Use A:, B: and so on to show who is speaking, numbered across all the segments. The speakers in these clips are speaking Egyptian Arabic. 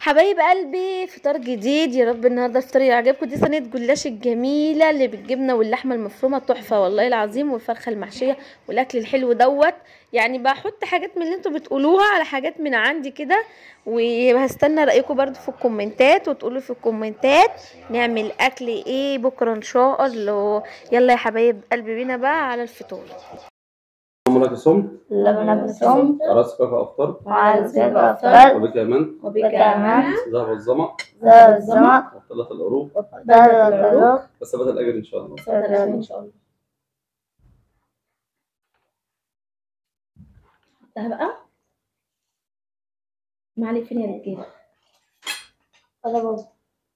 A: حبايب قلبي فطار جديد يا رب النهارده الفطار يعجبكم دي صينيه جلاش الجميله اللي بالجبنه واللحمه المفرومه تحفه والله العظيم والفرخه المحشيه والاكل الحلو دوت يعني بحط حاجات من اللي انتوا بتقولوها على حاجات من عندي كده وهستنى رايكم برضو في الكومنتات وتقولوا في الكومنتات نعمل اكل ايه بكره ان شاء الله يلا يا حبايب قلبي بينا بقى على الفطار
B: عمرك صمت
C: لما نبصم
B: راسك أفطر
C: وعلى سبيل أفضل
B: وبك أمان
C: وكمان
B: ذهب الظمأ
C: ذهب الزمق
B: وابتلت العروق
C: ذهب القلوب
B: وثبت الأجر إن شاء الله
A: ان شاء الله ده بقى معلي فين يا رجاله
C: هذا بابا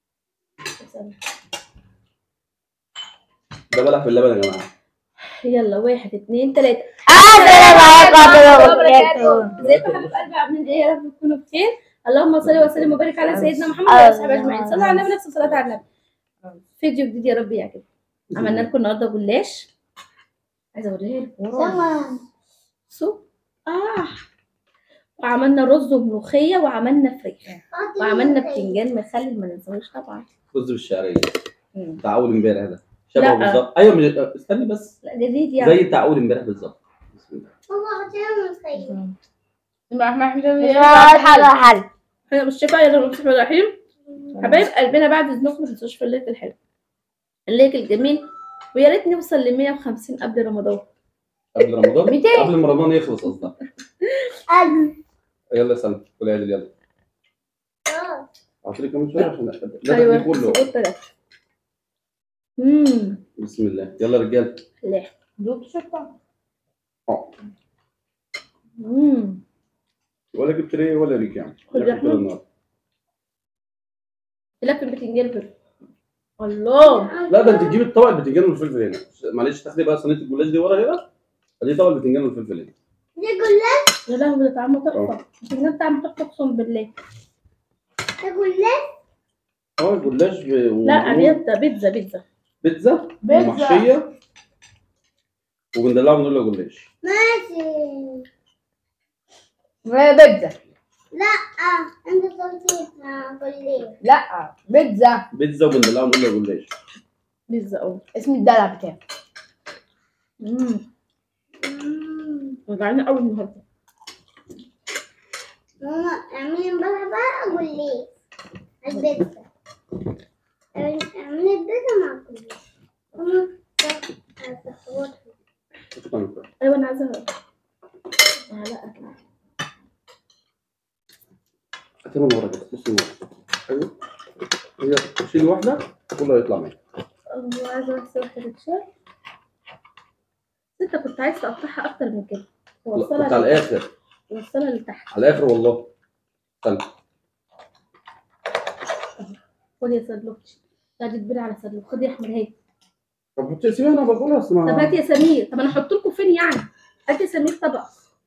B: ده بلح باللبن يا جماعة
A: يلا واحد اتنين تلاته
C: السلام عليكم ورحمة الله وبركاته
A: ازيكم يا حبيب قلبي عاملين ايه يا رب تكونوا بخير اللهم صل وسلم وبارك على سيدنا محمد وعلى اصحابه اجمعين صلوا على النبي نفس الصلاه على النبي فيديو جديد يا رب يعجبكم عملنا لكم النهارده جلاش عايزه اوريها لكم
C: سلام
A: سوب اه وعملنا رز وملوخيه وعملنا فراخ وعملنا بتنجان مخلل ما ننساهوش طبعا
B: رز بالشعرية
A: مم.
B: بتاع أول امبارح ده
A: لا.
B: شبهه بالظبط أيوه مش... استني بس
A: لا جديد يعني
B: زي بتاع أول امبارح بالظبط بسم الله
C: حلو حلو
A: احنا مش شفا يا رب بسم الله الرحيم حبايب قلبنا بعد اذنكم ما تنسوش في اللايك الحلو اللايك الجميل ويا ريت نوصل ل 150 قبل رمضان
B: قبل رمضان
C: 200.
B: قبل ما رمضان يخلص قصدك
C: قلب
B: يلا يا سلمى كل عيد يلا اعطيني كمان شويه عشان ده
A: ايوه
B: أيوة. كله
A: سقوط ثلاثة امم
B: بسم الله يلا يا رجاله
A: لا
C: دوب شطة
B: اه
A: امم
B: ولا جبت ليه ولا ليك يعني
A: خد
B: ياكل
A: لحمة.
B: كده النهارده
A: لك البتنجان بر الله
B: لا ده انت تجيب الطبق البتنجان والفلفل هنا معلش تاخدي بقى صينيه الجلاش دي ورا هنا ادي طبق البتنجان والفلفل هنا
A: يا لهوي ده طعمه تحفه البتنجان طعمه تحفه اقسم بالله
B: اه الجلاش ب...
A: لا بيتزا بيتزا بيتزا
B: بيتزا
C: بيتزا.
B: ومحشيه وبندلعها بنقول له جلاش
C: بيتزا
D: انت صوتيها كلية
C: لا بيتزا
B: بيتزا وبندلعها بنقول له جلاش
A: بيتزا اه
C: اسم الدلع بتاعي
A: امم وجعانه قوي النهارده
D: ماما اعملي امبارح بقى كلية البيتزا اعملي البيتزا مع كلية ماما هتخبطها
A: ايوه انا عايزه معلقه
B: هاتي من ورا كده بصي من ورا ايوه هي تشيل واحده كله هيطلع معاك
A: الله عايزه بس واحده تتشال انت كنت عايز تقطعها اكتر من كده
B: لا،
A: توصلها
B: كنت على
A: لتحت.
B: الاخر
A: توصلها لتحت
B: على الاخر والله استنى
A: خد يا صدلوكتي لا دي كبيره على صدلوك خد يا احمد هات
B: طب حطي سيبها انا باكلها اصل
A: طب هات
B: ما
A: يا سمير طب انا احط لكم فين يعني هات يا سمير طبق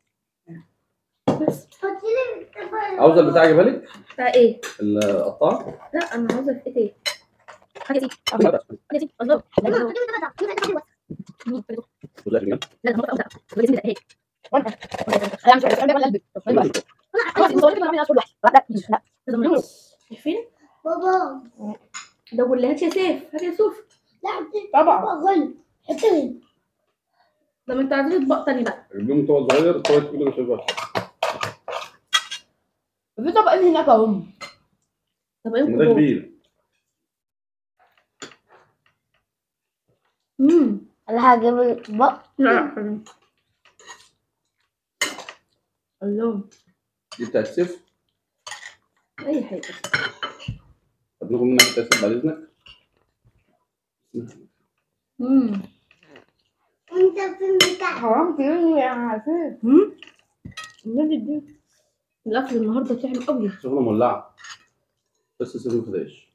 A: بس
D: حطي لي الطبق
B: عاوزه البتاع اجيبها لك
A: بتاع ايه
B: القطاعه
A: لا انا عاوزه في ايه تاني هات يا سيدي هات يا سيدي الله
D: ماما حطي لي الطبق ده.
A: لا لا هحط أوسع. خد يا سيدي هات
C: وانا انا مش عارف انا ولا قلبي خلاص انت قلت انا كل واحد لا
A: شايفين
D: بابا
A: ده واللي هات يا سيف هات يا سوف
D: لا حطي
C: طبعا
D: الطبق غلط حطي لي
A: ده ما انتوا عايزين اطباق تاني بقى
B: اليوم طبق صغير الطبق كله مش هيبقى
C: في طبقين هناك اهو
A: طب ايه
B: ده كبير
A: امم
C: انا هجيب الاطباق
A: لا الله
B: دي بتاعت سيف
A: اي حاجه
B: طب ناخد منك بتاعت سيف بعد اذنك
A: امم
D: انت فين بتاعك
C: حرام تقولي يا عفيف
A: امم النبي دي الاكل النهارده طعم قوي
B: سخنه مولعه بس سيف ما خدهاش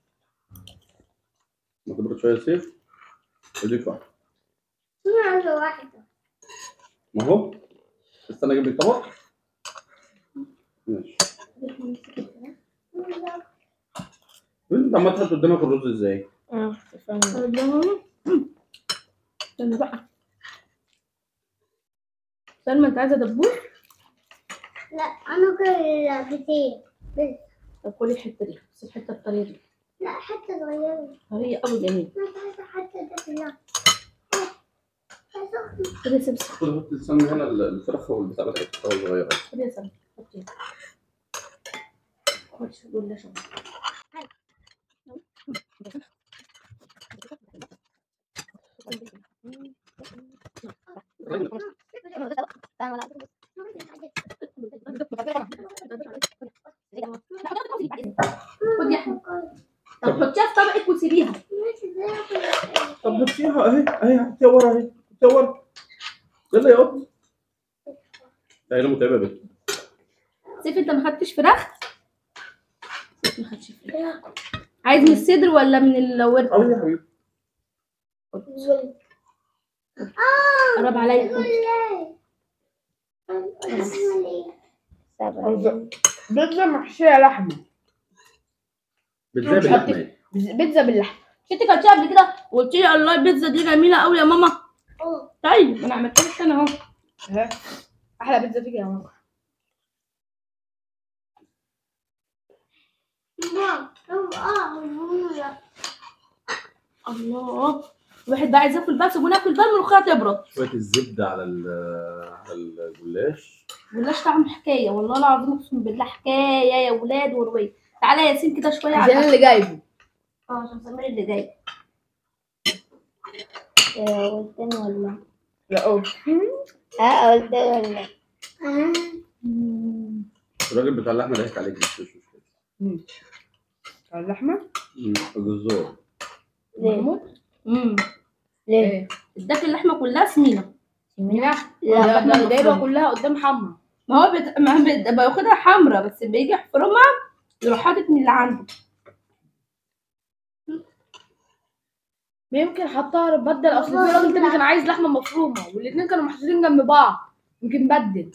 B: ما تبرد شويه سيف اديك واحده
D: انا عايزة واحدة
B: ما هو استنى اجيب لك طبق ماشي انت عمال تحط قدامك الرز ازاي؟
A: الله استنى بقى سلمى انت عايزه دبوس
D: لا انا كل بتين بس
A: طب كلي الحته دي بس الحته الطريه دي
D: لا حتى صغيرة
A: طريه قوي جميل
D: ما تعرف حتى ده كلها
A: خدي سمسم
B: خد حط السمنه هنا الفراخ والبتاع بتاعتها الصغيره
A: خدي يا سمسم حطي خدي شو قول شو خدي يا احمد طب حطيها في طبقك وسيبيها
B: طب بصيها اهي اهي هتصور اهي هتصور يلا يا قط تعالى متعبه بك
A: سيف انت ما خدتش فراخ سيف ما خدش فراخ عايز من الصدر ولا من الورك
B: اه يا حبيبي
A: قرب عليا
C: بيتزا محشية لحمة
B: بتزاي باللحمه ايه
C: بيتزا باللحمة
A: انت كلتيها قبل كده وقلت لي الله البيتزا دي جميله قوي يا ماما طيب انا عملت لك انا اهو
C: ها أحلى بيتزا فيك يا ماما
A: الله الواحد بقى عايز ياكل بس وناكل بقى الملوخيه تبرد
B: شويه الزبده على على الجلاش
A: ولاش طعم حكايه والله العظيم اقسم بالله حكايه يا ولاد ورويه تعالى يا ياسين كده شويه
C: عشان
A: على
C: اللي جايبه
A: اه عشان سمير اللي جاي
E: قلتني ولا
C: لا أوه
E: اه قلتني ولا
B: الراجل بتاع اللحمه ضحك عليك مش مش مشكله
C: اللحمة
B: مم، الجزار
E: ليه؟
C: محمود
A: امم
E: ليه؟
C: ايه
A: اداك اللحمه كلها سمينه
C: لا
E: لا
C: ده ده جايبها كلها قدام حمرا
A: ما هو بت... ما هو بت... بياخدها حمرا بس بيجي يحفرمها يروح حاطط من اللي عنده
C: ما يمكن حطها بدل اصل في راجل تاني كان عايز لحمه مفرومه والاثنين كانوا محطوطين جنب بعض يمكن بدل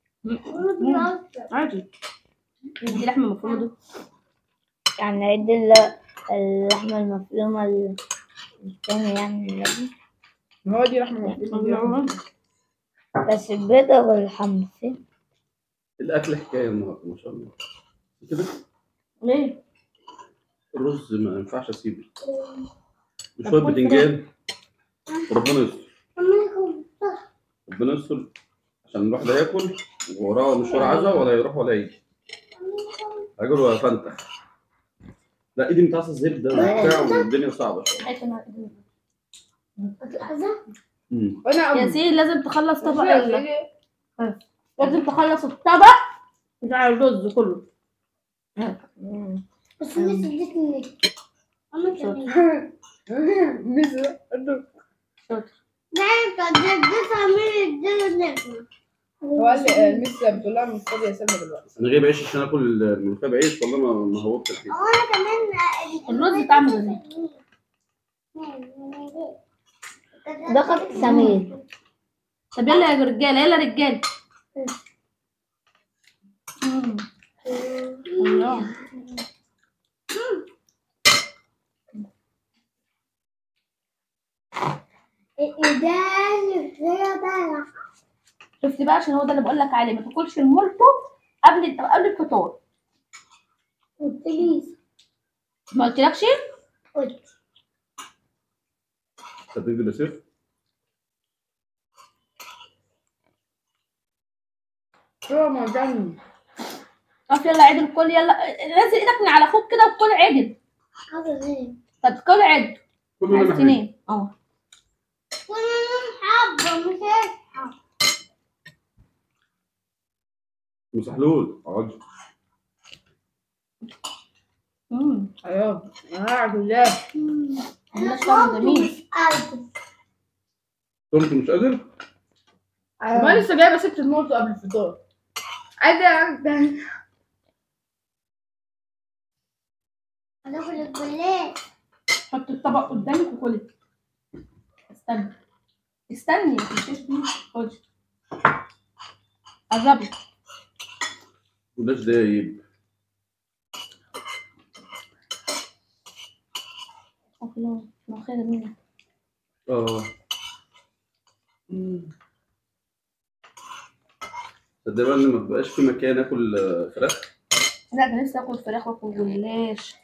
A: عادي دي لحمه مفرومه دي
E: يعني عيد ال- اللحمة المفرومة ال- التاني يعني اللبن.
C: ما هو دي لحمه مفرومه دي لحمة مفرومة.
E: بس البيضة والحمص
B: الاكل حكايه النهارده ما شاء الله كده
A: ليه؟
B: الرز ما ينفعش اسيبه
A: طب
B: شويه
A: كل
B: بتنجان ربنا يستر ربنا يستر عشان الواحد ياكل ووراه مشوار عزا ولا يروح ولا يجي اجل ولا فنتخ لا ايدي متعصى الزبده وبتاع والدنيا صعبه شويه
A: عايز أنا-
B: مم.
C: وانا أم.
A: ياسين لازم تخلص طبق
C: لا،
A: ال...
C: ليه؟
A: لازم تخلص الطبق بتاع الرز كله
D: بس لسه ادتني انا كمان
C: ميزة.
A: شاطر
D: لا انت اديتها من الدنيا
C: هو قال لي الميزة بتقول لها مش فاضية يا سلمى دلوقتي
B: انا جايب عيش عشان اكل الملوخيه بعيش والله ما ما هوبت الحين
D: وانا كمان
A: الرز طعمه جميل
E: ده خط سمير
A: طب يلا يا رجاله يلا رجاله مم. الله
D: الإدان غير بقى
A: شفت بقى عشان هو ده اللي بقول لك عليه ما تاكلش المولتو قبل قبل الفطار
D: قلتليش
A: ما قلتلكش
D: قلت
B: تبريد بسيف
C: شو ما جنن
A: طب يلا عيد الكل يلا نزل ايدك من على اخوك كده وكل عدل
D: حاضر ايه
A: طب كل عد
B: كله
A: عايز
B: انا حبيبي
A: تنام اه
D: كلنا حبة مش هيك
B: مسحلول اقعد
A: امم
C: ايوه انا قاعد بالله
A: عندنا طعم جميل
D: قلب
B: قلت مش قادر
C: ما لسه جايبه ست الموت قبل الفطار عادي عادي
D: هناكل الجلاش
A: حط الطبق قدامك وكلي استني استني ما تمشيش بيه خدي قربي
B: ولاش دايب
A: الله ملوخية جميلة
B: اه تصدق بقى ان ما بقاش في مكان اكل آه، فراخ
A: لا ده نفسي اكل فراخ واكل جلاش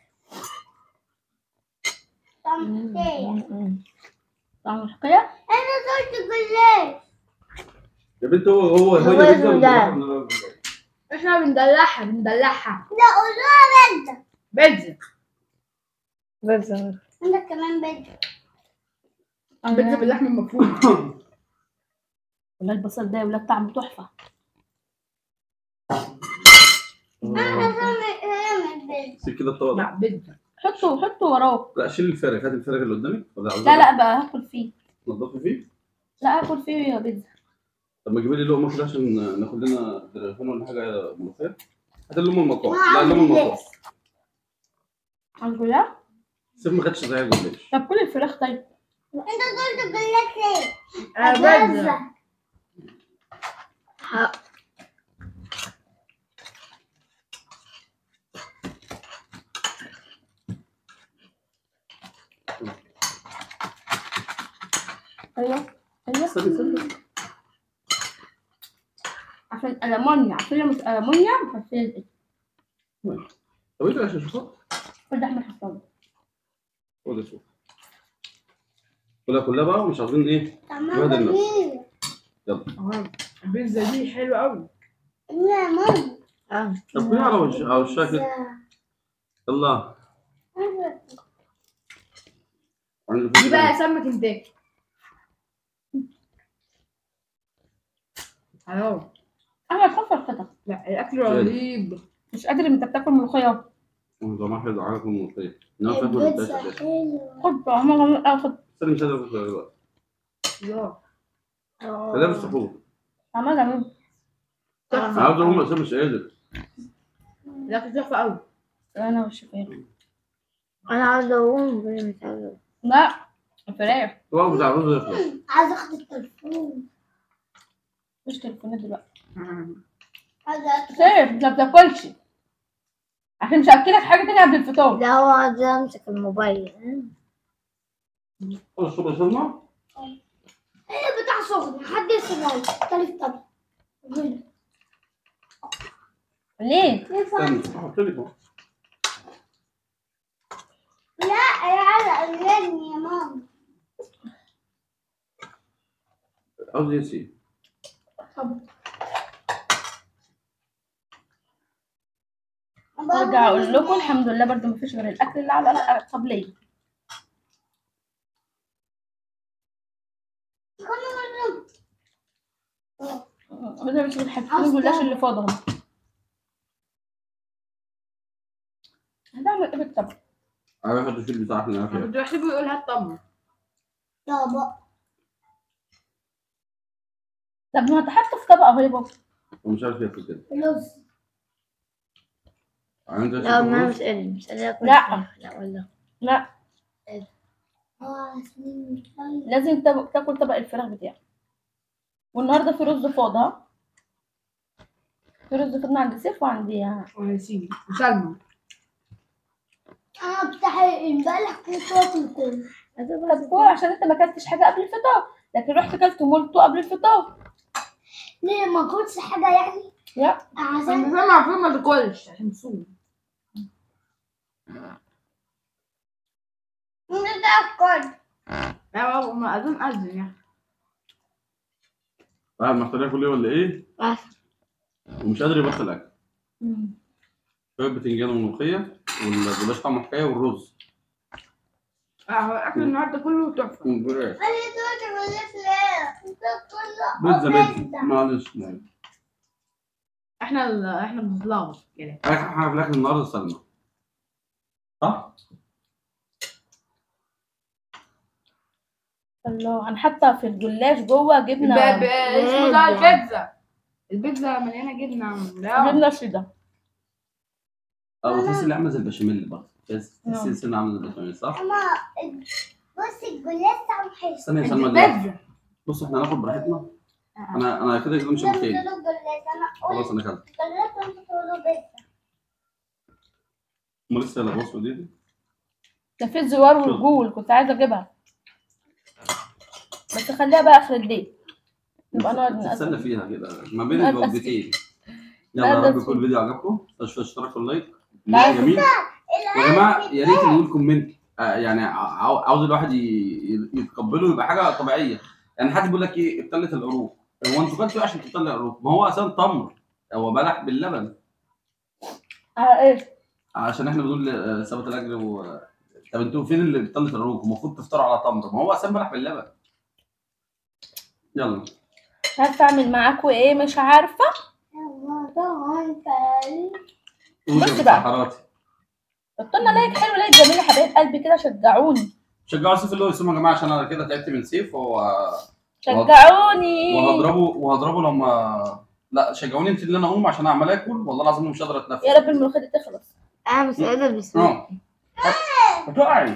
D: طعم حكاية
A: طعم الحكايه
D: انا صرت جلاش
B: يا بنت هو هو
E: هو
B: هي بيتزا
E: اسمه
B: ولا
E: ده.
B: ولا-
C: احنا بندلعها بندلعها
D: لا قولوها بيتزا
C: بيتزا
E: بس
D: انا كمان بيتزا
C: بيتزا باللحمه المفرومه
A: والله البصل ده يا ولاد طعمه تحفه
D: انا صرت هي بيتزا
B: سيب كده الطبق ده.
C: لا بيتزا
A: حطه حطه وراه
B: لا شيل الفارغ هات الفارغ اللي قدامك ولا عاوزة
A: لا لا بقى هاكل فيه
B: نضفي فيه
A: لا هاكل فيه يا بيتزا
B: طب ما تجيبي لي لقمه كده عشان ناخد لنا تليفون ولا حاجه ملوخيه هات اللقمه المقطوعه لا
D: وعاوز
B: اللقمه المقطوعه
D: جلاش.
A: عايز جلاش
B: سيب ما خدش زي الجلاش
A: طب كل الفراخ طيب
D: انت صرت جلاش ليه؟
C: آه، بيتزا
A: ايوه ايوه
B: استني استني
A: عشان الالمونيا عشان لو مش الالمونيا مش هتفيد
B: طب انت عشان شوفها
A: كل ده احنا حطيناه
B: خد اشوف كلها كلها بقى ومش عاوزين ايه
D: طعمها
B: بهدل النفس.
D: جميل
C: آه، البيتزا دي حلوه قوي
D: يا ماما
E: اه
B: طب كلها على وش على وشها كده يلا
C: دي بقى سمك انتاج اهو
A: انا هتخفر القطع
C: لا الاكل رهيب
A: مش قادر انت بتاكل ملوخيه
B: طعمها حلو عارف الملوخيه انما فاكر ما
D: البيتزا
B: بتاعش
D: حلوة
A: خد طعمها اخد
B: استني مش قادر اكل دلوقتي
C: الله
B: خليها في السحور
A: طعمها جميل
B: انا عاوز اقوم بس مش قادر
C: الاكل تحفه قوي
A: انا والشوفير
E: انا عاوزه اقوم بس مش عاوزه
A: لا الفراخ
B: طبعا بتاع الرز يخلص
D: عايزة اخد التليفون
A: مش تليفونات دلوقتي
D: عايزة اخد
A: سيف انت ما بتاكلش عشان مش هاكلك حاجه تانية قبل الفطار
E: لا هو عاوزة امسك الموبايل
B: خد الصبح سلمى
D: هي بتاع شغل حد يسيبها تالت طبق
A: ليه؟
D: ينفع
B: استني حط لي فوق.
D: لا يا على قلقني يا ماما
B: عاوز يسي
A: ارجع اقول لكم الحمد لله برضو مفيش غير الاكل اللي على الطبليه بدل مش بتحطوا الجلاش اللي فاضهم هنعمل ايه بالطبق
B: عارف حد الفيل بتاعك من
C: انا
B: العافيه
C: كنت بحسبه يقول هات طبق
D: طبق
A: طب ما تحطه في طبق اهو يا بابا
B: ومش عارف ياكل كده
D: فلوس
B: عندك
E: لا ما مش قادر مش قادر اكل
A: لا.
E: فراخ. لا والله
A: لا
D: اه سنين طيب
A: لازم تب- تاكل طبق الفراخ بتاعك والنهارده في رز فاض ها في رز فاض عند سيف وعندي
C: ونسيب وسلمى
D: انا بتاع امبارح كنت واكل كله
A: طب كويس عشان انت ما اكلتش حاجه قبل الفطار لكن رحت اكلت مولتو قبل الفطار
D: ليه ما كنتش حاجة يعني
A: لا
D: عشان
C: انا فاهم عارفين ما تاكلش عشان تصوم
D: نتأكد
C: لا بابا ما اظن اذن يعني
B: قاعد محتاج ياكل ايه ولا ايه
E: بس
B: ومش قادر يبطل اكل شويه بتنجان وملوخيه والجلاش طعمه حكايه والرز
C: اه هو الاكل النهارده كله تحفه
B: والفراخ
D: قال لي توت ولا ليه انت كله
B: بيتزا بيتزا معلش معلش.
C: احنا ال- احنا بنتلخبط كده
B: اخر حاجه في الاكل النهارده سلمى صح؟
A: الله انا حاطه في الجلاش جوه جبنه
C: الباب اسمه ده البيتزا البيتزا مليانه جبنه لا
A: جبنه شيدر
B: اه تحس ان عامله زي البشاميل برضه تحس
A: نعم.
B: تحس ان عامله زي البشاميل صح؟
D: اما بص الجلاس طعم حلو
B: استنى يا
C: انت
B: سلمى دلوقتي.
C: البيتزا
B: بص احنا هناخد براحتنا
C: آه.
B: انا انا كده كده مش
D: ده
B: متخيل
D: بتقولوا الجلاس انا
B: خلاص
D: اقول
B: انا كده
D: الجلاس وانتوا تقولوا بيتزا
B: هم لسه لا بصوا دي
A: ده في الزوار والجول كنت عايزه اجيبها بس خليها بقى اخر الليل نبقى نقعد نقسم
B: تستنى فيها كده ما بين
A: نقعد
B: الوجبتين يلا يا
A: لا، ده
B: رب
A: سوق.
B: يكون الفيديو عجبكم تشوفوا اشتراك واللايك
A: لا،
B: جميل يا جماعه يا ريت اللي يقول كومنت آه، يعني عاو- عاوز الواحد ي- ي- يتقبله يبقى حاجه طبيعيه يعني حد بيقول لك ايه ابتلت العروق هو انتوا كلتوا ايه عشان تبتل العروق ما هو اصلا تمر هو بلح باللبن
A: على ايه
B: عشان احنا بنقول آه، ثبت الاجر و طب انتوا فين اللي ابتلت العروق المفروض تفطروا على تمر ما هو اصلا بلح باللبن يلا
A: مش عارفه اعمل معاكم ايه مش عارفه
B: قولوا
A: بص
B: يا
A: بقى.
B: مسحراتي.
A: حطوا لنا لايك حلو لايك جميل يا حبايب قلبي كده شجعوني
B: شجعوا سيف اللي هو يسمع يا جماعه عشان انا كده تعبت من سيف وهو
A: شجعوني
B: وهضربه وهضربه لما لا شجعوني انت اللي انا اقوم عشان اعمل اكل والله العظيم مش قادر اتنفس
A: يا رب الملوخيه دي تخلص
E: انا مش قادر بسم
B: اه هتقعي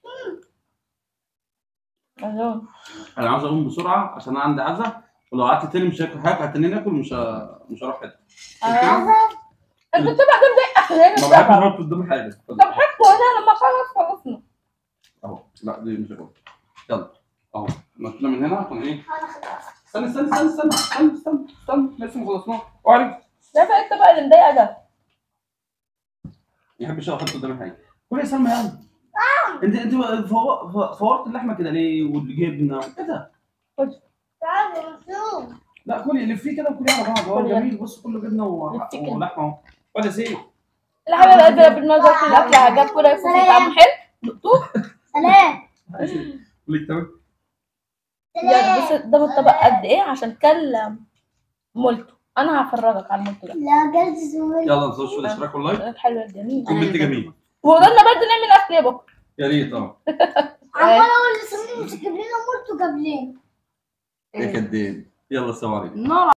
A: أهو.
B: انا عاوز اقوم بسرعه عشان انا عندي عزا ولو قعدت تاني مش هاكل حاجه هتنين اكل مش ه... مش هروح حته
A: آه. انت بتبقى جنب اخر
B: ما بحبش اقعد قدام حاجه
A: طب حطوا هنا لما خلص خلصنا
B: اهو لا دي مش هاكل يلا اهو نطلع من هنا عشان ايه استنى استنى استنى استنى استنى استنى استنى لسه ما خلصناش اقعد
A: ده بقى انت بقى اللي مضايقه ده
B: ما يحبش احط قدامي حاجه كل يا سلمى يلا انت انت فو- ف- فورت اللحمه كده ليه والجبنه وكده لا كلي لفيه كده وكلي على بعض هو
A: كلي.
B: جميل بص كله جبنه و-
A: لفيه كده.
B: ولحمه اهو ولا سيف
A: لا حبايب قلبي رب المنظر في الاكل عجبكم رايكم فيه طعمه حلو دقتوه
D: سلام
B: ليك تمام
A: يعني بص ده الطبق قد ايه عشان كل مولتو انا هفرجك على المولتو ده
D: لا جلد زويل
B: يلا ما تنسوش في الاشتراك واللايك
A: حلو جميل
B: كومنت جميل
A: وقولنا برضه نعمل اكل يا بكره
B: يا ريت اه
D: عمال اقول لسمين مش جايب لنا مرته جاب لنا
B: يا كداب يلا السلام عليكم
C: نار